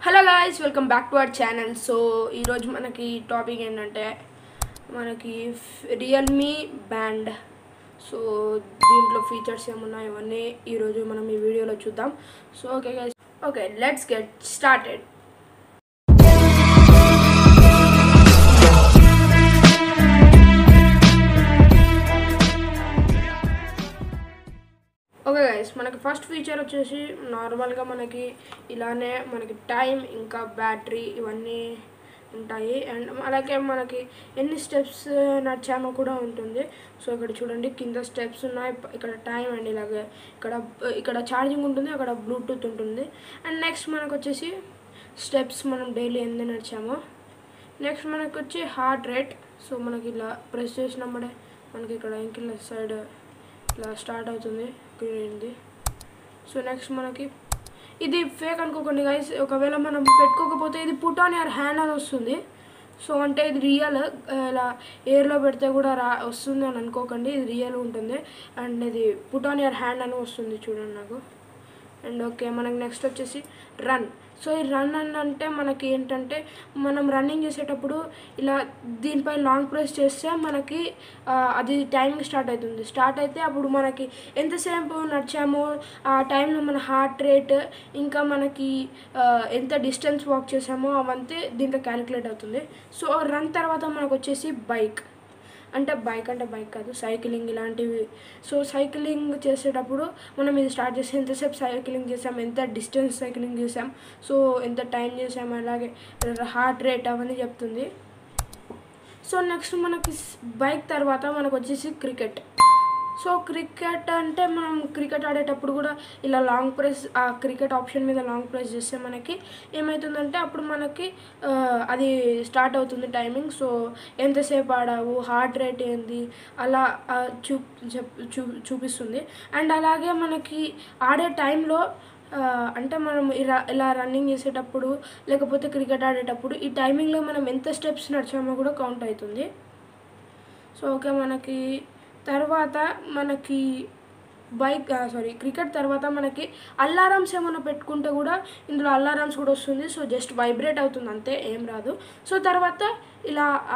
hello guys welcome back to our channel so ఈరోజు మనకి topic ఏంటంటే మనకి రియల్మీ బ్యాండ్ సో దీంట్లో ఫీచర్స్ ఏమున్నాయి ఇవన్నీ ఈరోజు మనం ఈ వీడియోలో చూద్దాం so okay guys okay let's get started okay guys మనకి ఫస్ట్ ఫీచర్ వచ్చేసి నార్మల్గా మనకి ఇలానే మనకి టైం ఇంకా బ్యాటరీ ఇవన్నీ ఉంటాయి అండ్ అలాగే మనకి ఎన్ని స్టెప్స్ నడిచామో కూడా ఉంటుంది సో ఇక్కడ చూడండి కింద స్టెప్స్ ఉన్నాయి ఇక్కడ టైం అండ్ ఇలాగే ఇక్కడ ఇక్కడ ఛార్జింగ్ ఉంటుంది అక్కడ బ్లూటూత్ ఉంటుంది అండ్ నెక్స్ట్ మనకు వచ్చేసి స్టెప్స్ మనం డైలీ ఎన్ని నడిచామో నెక్స్ట్ మనకు వచ్చి హార్ట్ రేట్ సో మనకి ఇలా ప్రెస్ చేసినప్పుడే మనకి ఇక్కడ ఇంకిల సైడ్ ఇలా స్టార్ట్ అవుతుంది గ్రీన్ది సో నెక్స్ట్ మనకి ఇది ఫేక్ అనుకోకండి గైస్ ఒకవేళ మనం పెట్టుకోకపోతే ఇది పుట్ ఆన్ యర్ హ్యాండ్ అని వస్తుంది సో అంటే ఇది రియల్ ఇలా ఎయిర్లో పెడితే కూడా రా వస్తుంది అని అనుకోకండి ఇది రియల్ ఉంటుంది అండ్ ఇది పుట్ ఆన్ యర్ హ్యాండ్ అని వస్తుంది చూడండి నాకు అండ్ ఓకే మనకి నెక్స్ట్ వచ్చేసి రన్ సో ఈ రన్ అని అంటే మనకి ఏంటంటే మనం రన్నింగ్ చేసేటప్పుడు ఇలా దీనిపై లాంగ్ ప్రెస్ చేస్తే మనకి ఆ, అది టైమింగ్ స్టార్ట్ అవుతుంది స్టార్ట్ అయితే అప్పుడు మనకి ఎంతసేపు నడిచామో ఆ టైంలో మన హార్ట్ రేట్ ఇంకా మనకి ఆ, ఎంత డిస్టెన్స్ వాక్ చేసామో అవంతే దీంట్లో క్యాలిక్యులేట్ అవుతుంది సో రన్ తర్వాత మనకు వచ్చేసి బైక్ అంటే బైక్ అంటే బైక్ కాదు సైక్లింగ్ ఇలాంటివి సో సైక్లింగ్ చేసేటప్పుడు మనం ఇది స్టార్ట్ చేసి ఎంతసేపు సైక్లింగ్ చేసాం ఎంత డిస్టెన్స్ సైక్లింగ్ చేసాం సో ఎంత టైం చేసాం అలాగే హార్ట్ రేట్ అవన్నీ చెప్తుంది సో నెక్స్ట్ మనకి బైక్ తర్వాత మనకు వచ్చేసి క్రికెట్ సో క్రికెట్ అంటే మనం క్రికెట్ ఆడేటప్పుడు కూడా ఇలా లాంగ్ ప్రెస్ ఆ క్రికెట్ ఆప్షన్ మీద లాంగ్ ప్రెస్ చేస్తే మనకి ఏమవుతుందంటే అప్పుడు మనకి ఆ, అది స్టార్ట్ అవుతుంది టైమింగ్ సో ఎంతసేపు ఆడావు హార్ట్ రేట్ ఏంది అలా ఆ, చూ చెప్- చూ చూపిస్తుంది అండ్ అలాగే మనకి ఆడే టైంలో ఆ, అంటే మనం ఇలా ఇలా రన్నింగ్ చేసేటప్పుడు లేకపోతే క్రికెట్ ఆడేటప్పుడు ఈ టైమింగ్లో మనం ఎంత స్టెప్స్ నడిచామో కూడా కౌంట్ అవుతుంది సో ఓకే మనకి తర్వాత మనకి బైక్ సారీ క్రికెట్ తర్వాత మనకి అల్లారమ్స్ ఏమైనా పెట్టుకుంటే కూడా ఇందులో అల్లారమ్స్ కూడా వస్తుంది సో జస్ట్ వైబ్రేట్ అవుతుంది అంతే ఏం రాదు సో తర్వాత ఇలా ఆ,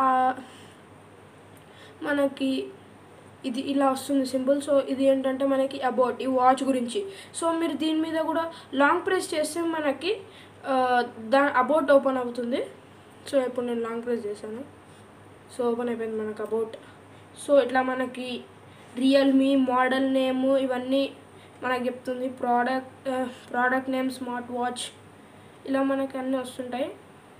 మనకి ఇది ఇలా వస్తుంది సింపుల్ సో ఇది ఏంటంటే మనకి అబౌట్ ఈ వాచ్ గురించి సో మీరు దీని మీద కూడా లాంగ్ ప్రెస్ చేస్తే మనకి ఆ, దా అబౌట్ ఓపెన్ అవుతుంది సో ఇప్పుడు నేను లాంగ్ ప్రెస్ చేశాను సో ఓపెన్ అయిపోయింది మనకు అబౌట్ సో ఇట్లా మనకి రియల్మీ మోడల్ నేమ్ ఇవన్నీ మనకు చెప్తుంది product product name smart watch ఇలా మనకి అన్నీ వస్తుంటాయి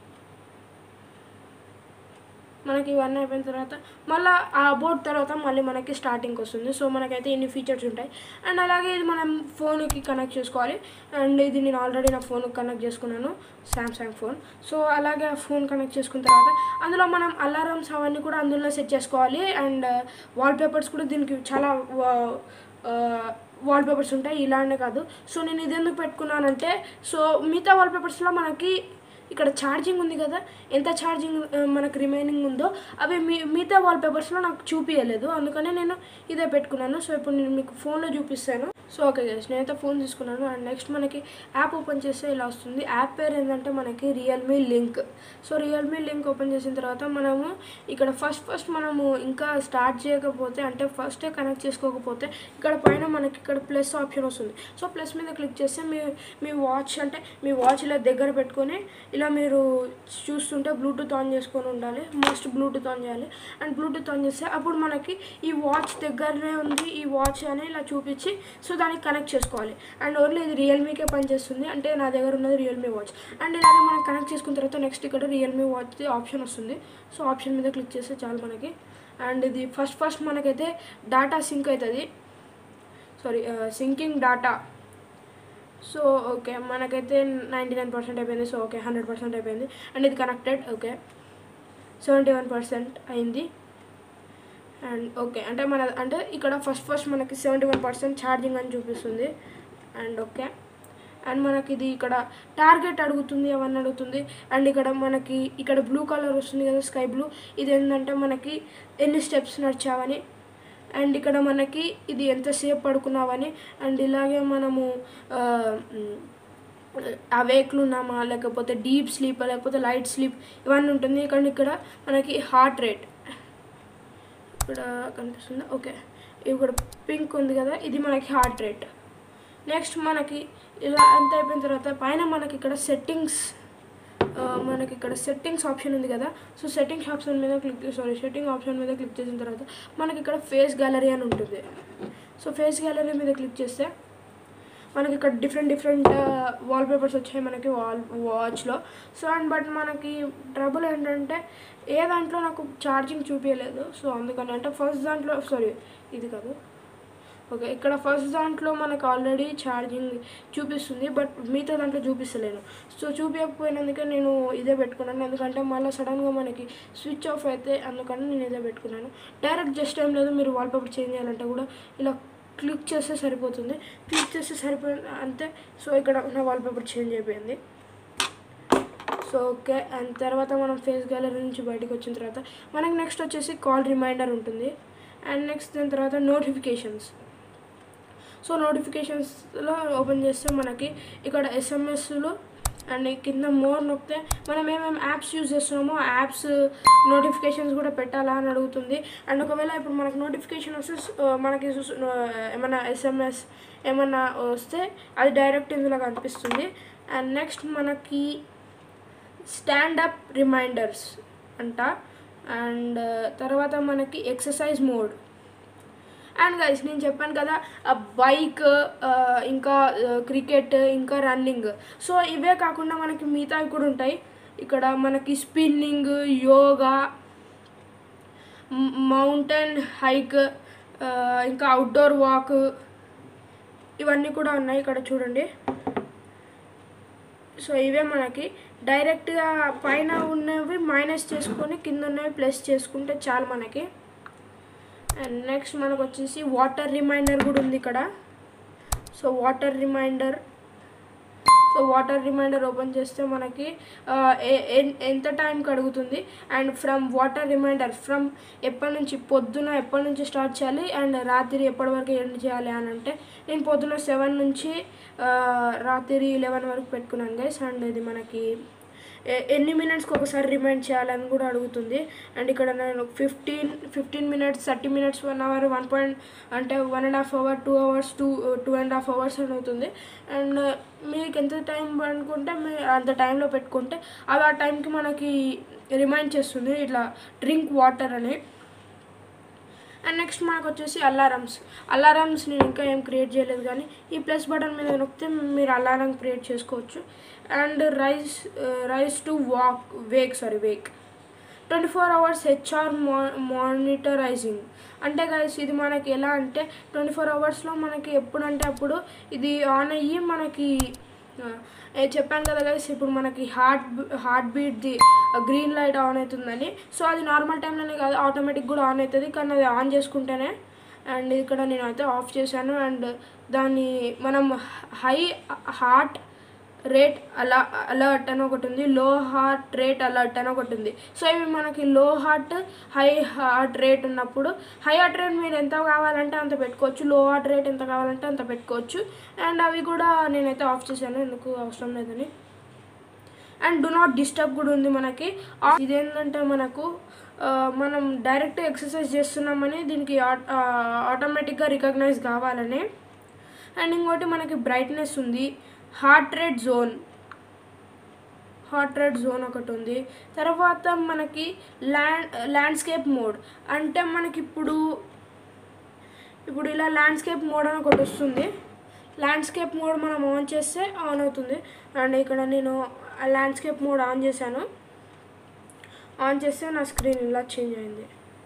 మనకి ఇవన్నీ అయిపోయిన తర్వాత మళ్ళీ ఆ అబౌట్ తర్వాత మళ్ళీ మనకి స్టార్టింగ్ వస్తుంది సో మనకైతే ఇన్ని ఫీచర్స్ ఉంటాయి అండ్ అలాగే ఇది మనం ఫోన్కి కనెక్ట్ చేసుకోవాలి అండ్ ఇది నేను ఆల్రెడీ నా ఫోన్కి కనెక్ట్ చేసుకున్నాను శాంసంగ్ ఫోన్ సో అలాగే ఆ ఫోన్ కనెక్ట్ చేసుకున్న తర్వాత అందులో మనం అలారమ్స్ అవన్నీ కూడా అందులో సెట్ చేసుకోవాలి అండ్ వాల్పేపర్స్ కూడా దీనికి చాలా వాల్పేపర్స్ ఉంటాయి ఇలానే కాదు సో నేను ఇది ఎందుకు పెట్టుకున్నానంటే సో మిగతా వాల్పేపర్స్లో మనకి ఇక్కడ ఛార్జింగ్ ఉంది కదా ఎంత ఛార్జింగ్ ఆ, మనకు రిమైనింగ్ ఉందో అవి మీ మిగతా వాల్పేపర్స్లో నాకు చూపించలేదు అందుకనే నేను ఇదే పెట్టుకున్నాను సో ఇప్పుడు నేను మీకు ఫోన్లో చూపిస్తాను సో ఓకే గైస్ నేనైతే ఫోన్ తీసుకున్నాను అండ్ నెక్స్ట్ మనకి యాప్ ఓపెన్ చేస్తే ఇలా వస్తుంది యాప్ పేరు ఏంటంటే మనకి Realme Link so Realme Link open చేసిన తర్వాత మనము ఇక్కడ ఫస్ట్ ఫస్ట్ మనము ఇంకా స్టార్ట్ చేయకపోతే అంటే ఫస్టే కనెక్ట్ చేసుకోకపోతే ఇక్కడ పైన మనకి ఇక్కడ ప్లస్ ఆప్షన్ వస్తుంది సో ప్లస్ మీద క్లిక్ చేస్తే మీ మీ వాచ్ అంటే మీ వాచ్ ఇలా దగ్గర పెట్టుకొని ఇలా మీరు చూస్తుంటే బ్లూటూత్ ఆన్ చేసుకొని ఉండాలి మస్ట్ బ్లూటూత్ ఆన్ చేయాలి అండ్ బ్లూటూత్ ఆన్ చేస్తే అప్పుడు మనకి ఈ వాచ్ దగ్గరనే ఉంది ఈ వాచ్ అని ఇలా చూపించి సో దానికి కనెక్ట్ చేసుకోవాలి అండ్ ఓన్లీ ఇది రియల్మీకే పనిచేస్తుంది అంటే నా దగ్గర ఉన్నది రియల్మీ వాచ్ అండ్ ఇలాగే మనం కనెక్ట్ చేసుకున్న తర్వాత నెక్స్ట్ ఇక్కడ రియల్మీ వాచ్ ఆప్షన్ వస్తుంది సో ఆప్షన్ మీద క్లిక్ చేస్తే చాలు మనకి అండ్ ఇది ఫస్ట్ ఫస్ట్ మనకైతే డాటా సింక్ అవుతుంది sorry syncing data so okay మనకైతే నైంటీ నైన్ పర్సెంట్ అయిపోయింది సో ఓకే హండ్రెడ్ పర్సెంట్ అయిపోయింది అండ్ ఇది connected okay seventy one percent అయింది అండ్ ఓకే అంటే మన అంటే ఇక్కడ ఫస్ట్ ఫస్ట్ మనకి సెవెంటీ వన్ పర్సెంట్ ఛార్జింగ్ అని చూపిస్తుంది అండ్ ఓకే అండ్ మనకి ఇది ఇక్కడ టార్గెట్ అడుగుతుంది అవన్నీ అడుగుతుంది అండ్ ఇక్కడ మనకి ఇక్కడ బ్లూ కలర్ వస్తుంది కదా స్కై బ్లూ ఇది ఏంటంటే మనకి ఎన్ని స్టెప్స్ నడిచావని అండ్ ఇక్కడ మనకి ఇది ఎంతసేపు పడుకున్నావని అండ్ ఇలాగే మనము ఆ, మ్, అవేక్లు ఉన్నామా లేకపోతే డీప్ స్లీప్ లేకపోతే లైట్ స్లీప్ ఇవన్నీ ఉంటుంది కానీ ఇక్కడ మనకి హార్ట్ రేట్ ఇక్కడ కనిపిస్తుందా ఓకే ఇక్కడ పింక్ ఉంది కదా ఇది మనకి హార్ట్ రేట్ నెక్స్ట్ మనకి ఇలా అంత అయిపోయిన తర్వాత పైన మనకి ఇక్కడ సెట్టింగ్స్ మనకి ఇక్కడ సెట్టింగ్స్ ఆప్షన్ ఉంది కదా సో సెట్టింగ్స్ ఆప్షన్ మీద క్లిక్ సారీ సెట్టింగ్ ఆప్షన్ మీద క్లిక్ చేసిన తర్వాత మనకి ఇక్కడ ఫేస్ గ్యాలరీ అని ఉంటుంది సో ఫేస్ గ్యాలరీ మీద క్లిక్ చేస్తే మనకి ఇక్కడ డిఫరెంట్ డిఫరెంట్ వాల్ పేపర్స్ వచ్చాయి మనకి వాల్ వాచ్లో సో అండ్ బట్ మనకి ట్రబుల్ ఏంటంటే ఏ దాంట్లో నాకు ఛార్జింగ్ చూపించలేదు సో అందుకని అంటే ఫస్ట్ దాంట్లో సారీ ఇది కాదు ఓకే ఇక్కడ ఫస్ట్ దాంట్లో మనకు ఆల్రెడీ ఛార్జింగ్ చూపిస్తుంది బట్ మిగతా దాంట్లో చూపిస్తలేను సో చూపించకపోయినందుకే నేను ఇదే పెట్టుకున్నాను ఎందుకంటే మళ్ళీ సడన్గా మనకి స్విచ్ ఆఫ్ అయితే అందుకని నేను ఇదే పెట్టుకున్నాను డైరెక్ట్ జస్ట్ ఏం లేదు మీరు వాల్పేపర్ చేంజ్ చేయాలంటే కూడా ఇలా క్లిక్ చేస్తే సరిపోతుంది క్లిక్ చేస్తే సరిపోయింది అంతే సో ఇక్కడ నా వాల్పేపర్ చేంజ్ అయిపోయింది సో ఓకే అండ్ తర్వాత మనం ఫేస్ గ్యాలరీ నుంచి బయటకు వచ్చిన తర్వాత మనకి నెక్స్ట్ వచ్చేసి కాల్ రిమైండర్ ఉంటుంది అండ్ నెక్స్ట్ దాని తర్వాత నోటిఫికేషన్స్ సో నోటిఫికేషన్స్లో ఓపెన్ చేస్తే మనకి ఇక్కడ ఎస్ఎంఎస్లు అండ్ కింద మోర్ నొక్కితే మనం ఏమేమి యాప్స్ యూజ్ చేస్తున్నామో ఆ యాప్స్ నోటిఫికేషన్స్ కూడా పెట్టాలా అని అడుగుతుంది అండ్ ఒకవేళ ఇప్పుడు మనకు నోటిఫికేషన్ వస్తే ఆ, మనకి సు- ఆ, ఏమన్నా ఎస్ఎంఎస్ ఏమన్నా వస్తే అది డైరెక్ట్ ఇందులో కనిపిస్తుంది అండ్ నెక్స్ట్ మనకి స్టాండప్ రిమైండర్స్ అంట అండ్ తర్వాత మనకి ఎక్సర్సైజ్ మోడ్ అండ్ గైస్ నేను చెప్పాను కదా ఆ బైక్ ఇంకా క్రికెట్ ఇంకా రన్నింగ్ సో ఇవే కాకుండా మనకి మిగతావి కూడా ఉంటాయి ఇక్కడ మనకి స్పిన్నింగ్ యోగా మౌంటైన్ హైక్ ఇంకా అవుట్డోర్ వాక్ ఇవన్నీ కూడా ఉన్నాయి ఇక్కడ చూడండి సో ఇవే మనకి డైరెక్ట్గా పైన ఉన్నవి మైనస్ చేసుకొని కింద ఉన్నవి ప్లస్ చేసుకుంటే చాలు మనకి అండ్ నెక్స్ట్ మనకు వచ్చేసి వాటర్ రిమైండర్ కూడా ఉంది ఇక్కడ so water reminder so water reminder open చేస్తే మనకి ఆ, ఏ- ఎన్- ఎంత టైంకి అడుగుతుంది and from water reminder from ఎప్పటి నుంచి పొద్దున ఎప్పటి నుంచి స్టార్ట్ చేయాలి అండ్ రాత్రి ఎప్పటి వరకు ఎండ్ చేయాలి అని అంటే నేను పొద్దున సెవెన్ నుంచి ఆ, రాత్రి లెవెన్ వరకు పెట్టుకున్నాను గైస్ అండ్ ఇది మనకి ఎ- ఎన్ని మినిట్స్కి ఒకసారి రిమైండ్ చేయాలని కూడా అడుగుతుంది అండ్ ఇక్కడ నేను fifteen fifteen minutes thirty minutes one hour one point అంటే one and half hour two hours two two and half hours అని అవుతుంది అండ్ మీకు ఎంత టైం అనుకుంటే మీరు అంత టైంలో పెట్టుకుంటే అది ఆ టైంకి మనకి రిమైండ్ చేస్తుంది ఇట్లా డ్రింక్ వాటర్ అని అండ్ నెక్స్ట్ మనకు వచ్చేసి అలారమ్స్ అలారమ్స్ నేను ఇంకా ఏం క్రియేట్ చేయలేదు కానీ ఈ ప్లస్ బటన్ మీద నొక్కితే మీరు అలారం క్రియేట్ చేసుకోవచ్చు and raise raise to walk wake sorry wake twenty four hours HR మా మానిటరైజింగ్ అంటే గైస్ ఇది మనకి ఎలా అంటే ట్వంటీ ఫోర్ అవర్స్లో మనకి ఎప్పుడంటే అప్పుడు ఇది ఆన్ అయ్యి మనకి ఆ, ఏ చెప్పాను కదా గైస్ ఇప్పుడు మనకి హార్ట్ హార్ట్ బీట్ది గ్రీన్ లైట్ ఆన్ అవుతుందని సో అది నార్మల్ టైంలోనే కాదు ఆటోమేటిక్ కూడా ఆన్ అవుతుంది కానీ అది ఆన్ చేసుకుంటేనే అండ్ ఇక్కడ నేను అయితే ఆఫ్ చేశాను అండ్ దాన్ని మనం హై హార్ట్ రేట్ అలా అలర్ట్ అని ఒకటి ఉంది లో హార్ట్ రేట్ అలర్ట్ అని ఒకటి ఉంది సో ఇవి మనకి low heart high heart rate ఉన్నప్పుడు హై హార్ట్ రేట్ మీరు ఎంత కావాలంటే అంత పెట్టుకోవచ్చు లో హార్ట్ రేట్ ఎంత కావాలంటే అంత పెట్టుకోవచ్చు అండ్ అవి కూడా నేనైతే ఆఫ్ చేశాను ఎందుకు అవసరం లేదని అండ్ డు నాట్ డిస్టర్బ్ కూడా ఉంది మనకి ఆ- ఇదేంటంటే మనకు ఆ, మనం డైరెక్ట్ ఎక్సర్సైజ్ చేస్తున్నామని దీనికి ఆట్- ఆ, ఆటోమేటిక్గా రికగ్నైజ్ కావాలని అండ్ ఇంకోటి మనకి బ్రైట్నెస్ ఉంది heart rate zone heart rate zone ఒకటి ఉంది తర్వాత మనకి ల్యాండ్ ల్యాండ్స్కేప్ మోడ్ అంటే మనకి ఇప్పుడు ఇప్పుడు ఇలా ల్యాండ్స్కేప్ మోడ్ అని ఒకటి వస్తుంది ల్యాండ్స్కేప్ మోడ్ మనం ఆన్ చేస్తే ఆన్ అవుతుంది అండ్ ఇక్కడ నేను ఆ ల్యాండ్స్కేప్ మోడ్ ఆన్ చేశాను ఆన్ చేస్తే నా స్క్రీన్ ఇలా చేంజ్ అయింది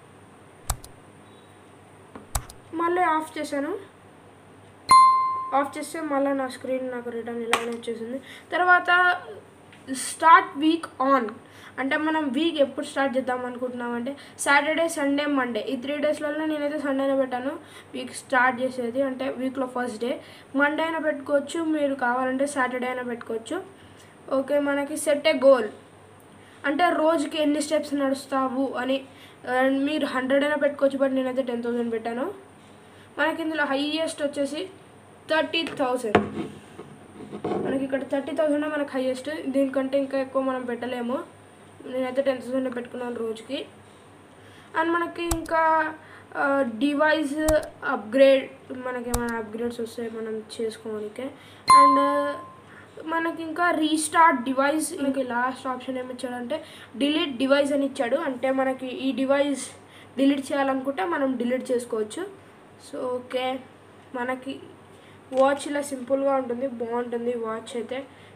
మళ్ళీ ఆఫ్ చేశాను ఆఫ్ చేస్తే మళ్ళీ నా స్క్రీన్ నాకు రిటర్న్ ఇలానే వచ్చేసింది తర్వాత స్టార్ట్ వీక్ ఆన్ అంటే మనం వీక్ ఎప్పుడు స్టార్ట్ చేద్దాం అనుకుంటున్నామంటే సాటర్డే సండే మండే ఈ త్రీ డేస్లలో నేనైతే సండేనే పెట్టాను వీక్ స్టార్ట్ చేసేది అంటే వీక్లో ఫస్ట్ డే మండే అయినా పెట్టుకోవచ్చు మీరు కావాలంటే సాటర్డే అయినా పెట్టుకోవచ్చు ఓకే మనకి సెట్ ఏ గోల్ అంటే రోజుకి ఎన్ని స్టెప్స్ నడుస్తావు అని అండ్ మీరు హండ్రెడ్ అయినా పెట్టుకోవచ్చు బట్ నేనైతే టెన్ థౌసండ్ పెట్టాను మనకి ఇందులో హైయెస్ట్ వచ్చేసి థర్టీ థౌసండ్ మనకి మనకి ఇక్కడ థర్టీ థౌసండ్ మనకి హైయెస్ట్ దీనికంటే ఇంకా ఎక్కువ మనం పెట్టలేము నేనైతే టెన్ థౌసండ్ పెట్టుకున్నాను రోజుకి అండ్ మనకి ఇంకా డివైస్ అప్గ్రేడ్ మనకి ఏమైనా అప్గ్రేడ్స్ వస్తాయి మనం చేసుకోవడానికి అండ్ మనకి ఇంకా రీస్టార్ట్ డివైస్ మనకి లాస్ట్ ఆప్షన్ ఏమి ఇచ్చాడంటే డిలీట్ డివైస్ అని ఇచ్చాడు అంటే మనకి ఈ డివైస్ డిలీట్ చేయాలనుకుంటే మనం డిలీట్ చేసుకోవచ్చు సో ఓకే మనకి వాచ్ ఇలా సింపుల్గా ఉంటుంది బాగుంటుంది వాచ్ అయితే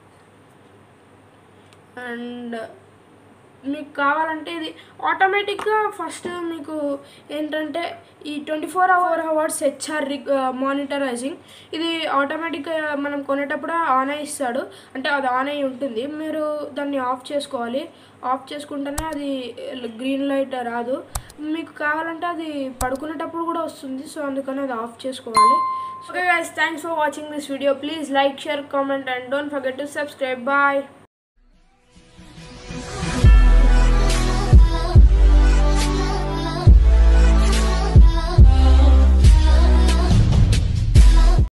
అండ్ మీకు కావాలంటే ఇది ఆటోమేటిక్గా ఫస్ట్ మీకు ఏంటంటే ఈ twenty four hour hours HR రిక్ మానిటరైజింగ్ ఇది ఆటోమేటిక్గా మనం కొనేటప్పుడు ఆన్ అయి ఇస్తాడు అంటే అది ఆన్ అయి ఉంటుంది మీరు దాన్ని ఆఫ్ చేసుకోవాలి ఆఫ్ చేసుకుంటేనే అది గ్రీన్ లైట్ రాదు మీకు కావాలంటే అది పడుకునేటప్పుడు కూడా వస్తుంది సో అందుకని అది ఆఫ్ చేసుకోవాలి okay guys thanks for watching this video please like share comment and don't forget to subscribe bye